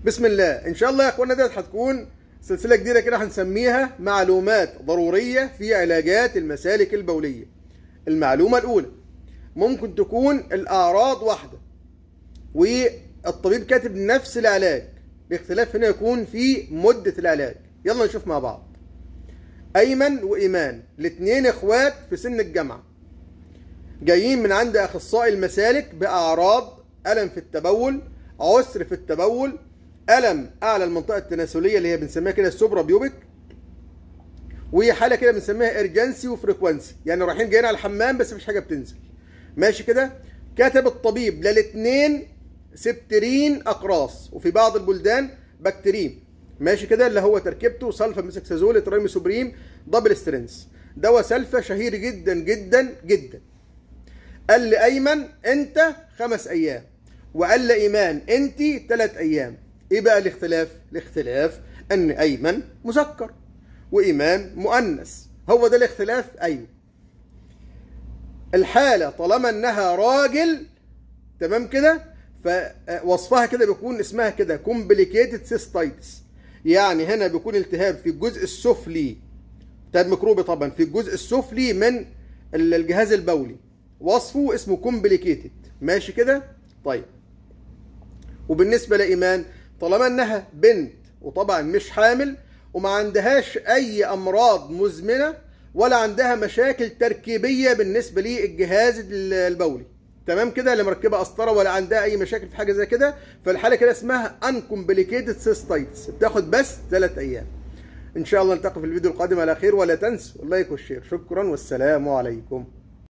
بسم الله ان شاء الله يا اخوانا ديت هتكون سلسله جديده كده هنسميها معلومات ضروريه في علاجات المسالك البوليه المعلومه الاولى ممكن تكون الاعراض واحده والطبيب كاتب نفس العلاج باختلاف هنا يكون في مده العلاج يلا نشوف مع بعض ايمن وايمان الاثنين اخوات في سن الجامعه جايين من عند اخصائي المسالك باعراض الم في التبول عسر في التبول الم اعلى المنطقه التناسليه اللي هي بنسميها كده السوبرا بيوبك وهي حاله كده بنسميها ارجنسي وفريكوانسي يعني رايحين جايين على الحمام بس مفيش حاجه بتنزل ماشي كده كتب الطبيب للاثنين سبترين اقراص وفي بعض البلدان بكترين ماشي كده اللي هو تركيبته سلفا ميسكسازول ترايميسوبريم دبل سترينس دواء سلفا شهير جدا جدا جدا قال لي ايمن انت خمس ايام وقال لي ايمان انت ثلاث ايام ايه بقى الاختلاف الاختلاف ان ايمن مذكر وايمان مؤنث هو ده الاختلاف ايوه الحاله طالما انها راجل تمام كده فوصفها كده بيكون اسمها كده كومبليكيتد سيستايتس يعني هنا بيكون التهاب في الجزء السفلي التهاب ميكروبي طبعا في الجزء السفلي من الجهاز البولي وصفه اسمه كومبليكيتد ماشي كده طيب وبالنسبه لايمان طالما انها بنت وطبعا مش حامل وما عندهاش اي امراض مزمنه ولا عندها مشاكل تركيبيه بالنسبه للجهاز البولي تمام كده لا مركبه قسطره ولا عندها اي مشاكل في حاجه زي كده فالحاله كده اسمها انكمبليكيتد سيستايتس بتاخد بس ثلاث ايام ان شاء الله نلتقي في الفيديو القادم على خير ولا تنسوا اللايك والشير شكرا والسلام عليكم